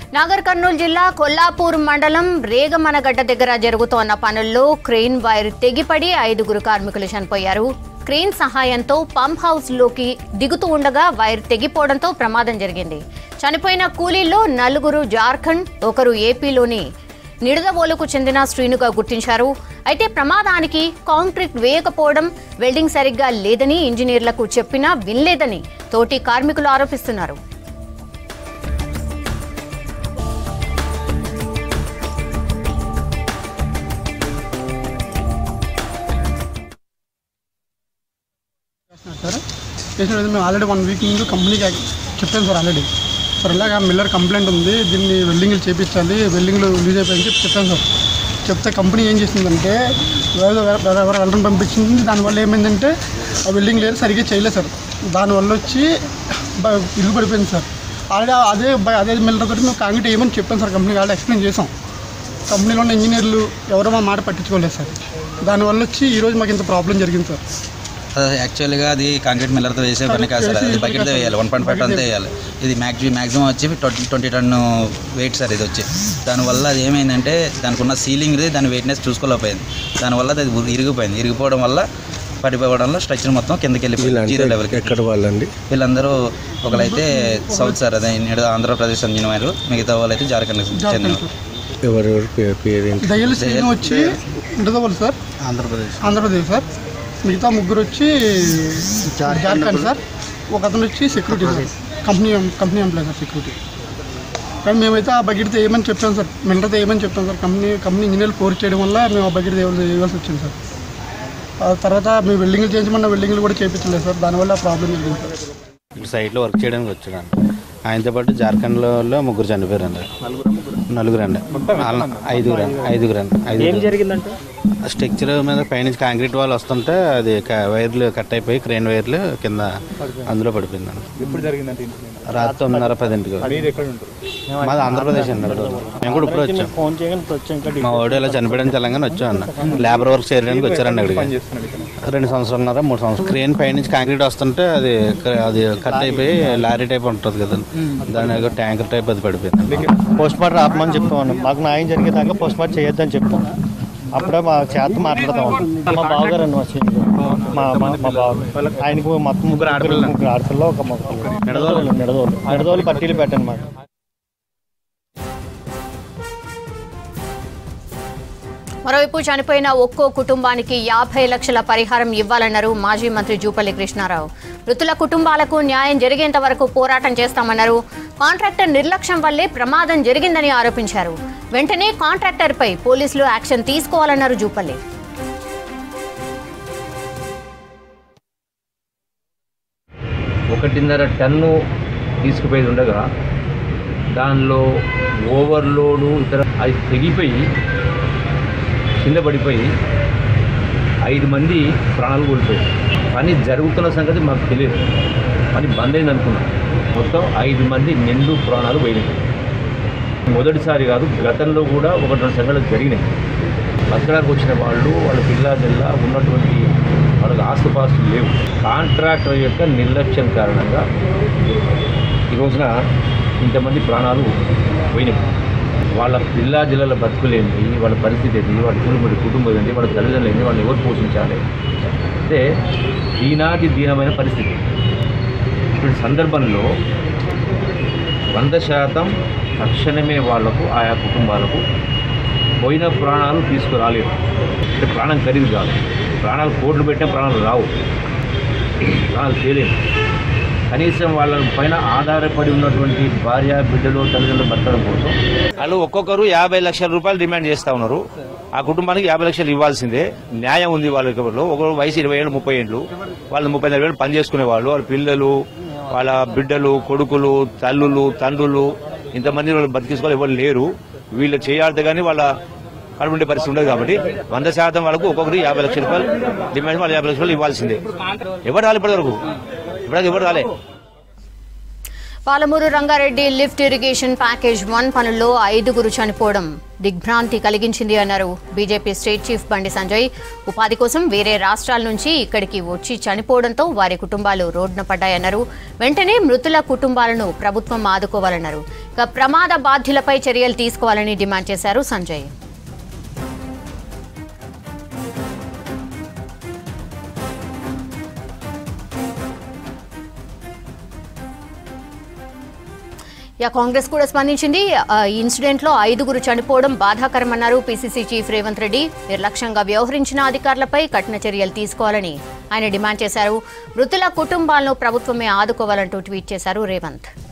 నాగర్ కర్నూలు జిల్లా కొల్లాపూర్ మండలం రేగమనగడ్డ దగ్గర జరుగుతోన్న పనుల్లో క్రెయిన్ వైర్ తెగిపడి ఐదుగురు కార్మికులు చనిపోయారు క్రెయిన్ సహాయంతో పంప్ హౌస్ లోకి దిగుతూ ఉండగా వైర్ తెగిపోవడంతో ప్రమాదం జరిగింది చనిపోయిన కూలీల్లో నలుగురు జార్ఖండ్ ఒకరు ఏపీలోని నిడదవోలుకు చెందిన శ్రీనుగా గుర్తించారు అయితే ప్రమాదానికి కాంక్రీట్ వేయకపోవడం వెల్డింగ్ సరిగ్గా లేదని ఇంజనీర్లకు చెప్పినా వినలేదని తోటి కార్మికులు ఆరోపిస్తున్నారు చేస్తున్నారు సార్ చేసిన విధంగా మేము ఆల్రెడీ వన్ వీక్ ముందు కంపెనీకి చెప్పాను సార్ ఆల్రెడీ సార్ ఇలాగ మిల్లర్ కంప్లైంట్ ఉంది దీన్ని వెల్డింగ్లు చేపించాలి వెల్డింగ్లు రిలీజ్ అయిపోయాయని చెప్పి చెప్పాను సార్ చెప్తే కంపెనీ ఏం చేసిందంటే ఎవరో ఎవరో వెళ్ళడం పంపించింది దానివల్ల ఏమైందంటే ఆ వెల్డింగ్ లేదు సరిగ్గా చేయలేదు సార్ దానివల్ల వచ్చి బ- ఇరుగు పడిపోయింది సార్ ఆల్రెడీ అదే బ- అదే మిల్లర్ తోటి మేము కాంక్రీట్ ఏమని చెప్పాను సార్ కంపెనీకి ఆల్రెడీ ఎక్స్ప్లెయిన్ చేసాం కంపెనీలో ఉన్న ఇంజనీర్లు ఎవరో మా మాట పట్టించుకోలేదు సార్ దానివల్ల వచ్చి ఈరోజు మాకు ఇంత ప్రాబ్లం జరిగింది సార్ యాక్చువల్గా అది కాంక్రీట్ మిల్లర్తో వేసే పని కాదు సార్ అది బకెట్తో వేయాలి వన్ పాయింట్ ఫైవ్ టన్తో వేయాలి ఇది మ్యాక్సిమం మ్యాక్సిమం వచ్చి twenty twenty ton weight sir ఇది వచ్చి దానివల్ల అది ఏమైందంటే దానికి ఉన్న సీలింగ్ దాని వెయిట్నెస్ చూసుకోలేకపోయింది దానివల్ల అది ఉరి- ఇరిగిపోయింది ఇరిగిపోవడం వల్ల పడిపోవడంలో స్ట్రక్చర్ మొత్తం కిందకి వెళ్ళిపోయింది జీరో లెవెల్కి ఎక్కడ వాళ్ళండి వీళ్ళందరూ ఒకరైతే సౌత్ సార్ అదే నేడు ఆంధ్రప్రదేశ్ చెందినవారు మిగతా వాళ్ళైతే జార్ఖండ్ చెందిన ఎవరెవరు పేరు పేరేంటి దయ్యాల శ్రీను వచ్చి ఉండదవాలి సార్ ఆంధ్రప్రదేశ్ ఆంధ్రప్రదేశ్ సార్ మిగతా ముగ్గురు వచ్చి జార్ఖండ్ సార్ ఒక అతను వచ్చి security sir company company employee sir security కానీ మేమైతే ఆ బకెట్ ఏమని చెప్పాం సార్ మిల్లర్తో ఏమని చెప్పాం సార్ కంపెనీ కంపెనీ ఇంజనీర్లు ఫోర్స్ చేయడం వల్ల మేము ఆ బకెట్ వేయవలసి వచ్చింది సార్ ఆ తర్వాత మేము వెల్డింగ్లు చేయించమన్న వెల్డింగ్లు కూడా చేయించలేదు సార్ దానివల్ల ప్రాబ్లం జరిగింది సార్ ఇటు సైట్లో వర్క్ చేయడానికి వచ్చాడు ఆయనతో పాటు జార్ఖండ్లో ముగ్గురు చనిపోయారండి నలుగురు అండి ఐదుగురు అండి ఐదుగురు అండి ఐదుగురు జరిగిందంటే స్ట్రక్చర్ మీద పైనుంచి కాంక్రీట్ వాల్ వస్తుంటే అది క- వైర్లు కట్ అయిపోయి క్రెయిన్ వైర్లు కింద అందులో పడిపోయిందండి ఎప్పుడు జరిగిందంటే రాత్రి తొమ్మిదిన్నర పదింటికి మీరు ఎక్కడ ఉంటారు మాది ఆంధ్రప్రదేశ్ అండి మేము కూడా ఇప్పుడు వచ్చాం ఫోన్ చేయగానే మా వాడు ఇలా చనిపోయడం తెలంగాణ వచ్చాం అన్న లేబర్ వర్క్ చేయడానికి వచ్చారండి అక్కడికి చేస్తున్నాడు ఇక్కడ రెండు సంవత్సరాలున్నారా మూడు సంవత్సరాలు క్రేన్ పైనుంచి కాంక్రీట్ వస్తుంటే అది క- అది కట్ అయిపోయి లారీ టైప్ ఉంటుంది కదా దాని ఏదో ట్యాంకర్ టైప్ అది పడిపోయింది పోస్ట్ మార్టం ఆపమని చెప్తాం మాకు న్యాయం జరిగేదాకా పోస్ట్ మార్టం చేయొద్దని చెప్తాం అప్పుడే మా చేత మాట్లాడతాం మా బావగారు అండి మా సీనియర్ మా మా మా బావ ఆయనకు మొత్తం ముగ్గురు ఆడపిల్లలు ముగ్గురు ఆడపిల్ల ఒక మొక్క నిడదోలు నిడదోలు నిడదోలు పట్టీలు పెట్టండి మాకు మరోవైపు చనిపోయిన ఒక్కో కుటుంబానికి యాభై లక్షల పరిహారం ఇవ్వాలన్నారు మాజీ మంత్రి జూపల్లి కృష్ణారావు మృతుల కుటుంబాలకు న్యాయం జరిగేంత వరకు పోరాటం చేస్తామన్నారు కాంట్రాక్టర్ నిర్లక్ష్యం వల్లే ప్రమాదం జరిగిందని ఆరోపించారు వెంటనే కాంట్రాక్టర్పై పోలీసులు యాక్షన్ తీసుకోవాలన్నారు జూపల్లి ఒకటిన్నర టన్ను తీసుకుపోయేది ఉండగా దానిలో ఓవర్లోడు ఇతర అది తెగిపోయి కింద పడిపోయి ఐదు మంది ప్రాణాలు కోల్పోయారు పని జరుగుతున్న సంగతి మాకు తెలియదు పని బంద్ అయింది అనుకున్నాం మొత్తం ఐదు మంది నిండు ప్రాణాలు పోయినాయి మొదటిసారి కాదు గతంలో కూడా ఒకటి రెండు సంఘటనలు జరిగినాయి బతకడానికి వచ్చిన వాళ్ళు వాళ్ళ పిల్ల జిల్లా ఉన్నటువంటి వాళ్ళకి ఆస్తుపాస్తులు లేవు కాంట్రాక్టర్ యొక్క నిర్లక్ష్యం కారణంగా ఈ రోజున ఇంతమంది ప్రాణాలు పోయినాయి వాళ్ళ పిల్లా జిల్లాల బతుకులేంటి వాళ్ళ పరిస్థితి ఏంటి వాళ్ళ కుటుంబ కుటుంబం ఏంటి వాళ్ళ తల్లిదండ్రులు ఏంటి వాళ్ళని ఎవరు పోషించాలి అంటే దీనాది దీనమైన పరిస్థితి ఇటువంటి సందర్భంలో వంద శాతం తక్షణమే వాళ్లకు ఆయా కుటుంబాలకు పోయిన ప్రాణాలు తీసుకురాలేరు అంటే ప్రాణం ఖరీదు కాదు ప్రాణాలు కోట్లు పెట్టిన ప్రాణాలు రావు ప్రాణాలు తేలేవు కనీసం వాళ్ళ పైన ఆధారపడి ఉన్నటువంటి భార్య బిడ్డలు తల్లిదండ్రులు బతకడం కోసం వాళ్ళు ఒక్కొక్కరు యాభై లక్షల రూపాయలు డిమాండ్ చేస్తా ఉన్నారు ఆ కుటుంబానికి యాభై లక్షలు ఇవ్వాల్సిందే న్యాయం ఉంది వాళ్ళకి ఒకరు వయసు ఇరవై ఏళ్ళు ముప్పై ఏళ్ళు వాళ్ళు ముప్పై ఐదు వేలు పని చేసుకునే వాళ్ళు వాళ్ళ పిల్లలు వాళ్ళ బిడ్డలు కొడుకులు తల్లులు తండ్రులు ఇంతమంది వాళ్ళు బతికించుకోవాలి ఎవరు లేరు వీళ్ళు చేయాలి కానీ వాళ్ళ కడుపుండే పరిస్థితి ఉండదు కాబట్టి వంద శాతం వాళ్ళకు ఒక్కొక్కరు యాభై లక్షల రూపాయలు డిమాండ్ వాళ్ళు యాభై లక్షల రూపాయలు ఇవ్వాల్సిందే ఎవరు రాలి ఇప్పటి వరకు ఇప్పటికి ఎవరు రాలే Palamuru Rangareddy lift irrigation package one పనుల్లో ఐదుగురు చనిపోవడం దిగ్భ్రాంతి కలిగించింది అన్నారు బీజేపీ స్టేట్ చీఫ్ బండి సంజయ్ ఉపాధి కోసం వేరే రాష్ట్రాల నుంచి ఇక్కడికి వచ్చి చనిపోవడంతో వారి కుటుంబాలు రోడ్డున పడ్డాయన్నారు వెంటనే మృతుల కుటుంబాలను ప్రభుత్వం ఆదుకోవాలన్నారు ఇక ప్రమాద బాధ్యులపై చర్యలు తీసుకోవాలని డిమాండ్ చేశారు సంజయ్ ఇక కాంగ్రెస్ కూడా స్పందించింది ఆ, ఈ ఇన్సిడెంట్ లో ఐదుగురు చనిపోవడం బాధాకరమన్నారు పీసీసీ చీఫ్ రేవంత్ రెడ్డి నిర్లక్ష్యంగా వ్యవహరించిన అధికారులపై కఠిన చర్యలు తీసుకోవాలని ఆయన డిమాండ్ చేశారు మృతుల కుటుంబాలను ప్రభుత్వమే ఆదుకోవాలంటూ ట్వీట్ చేశారు రేవంత్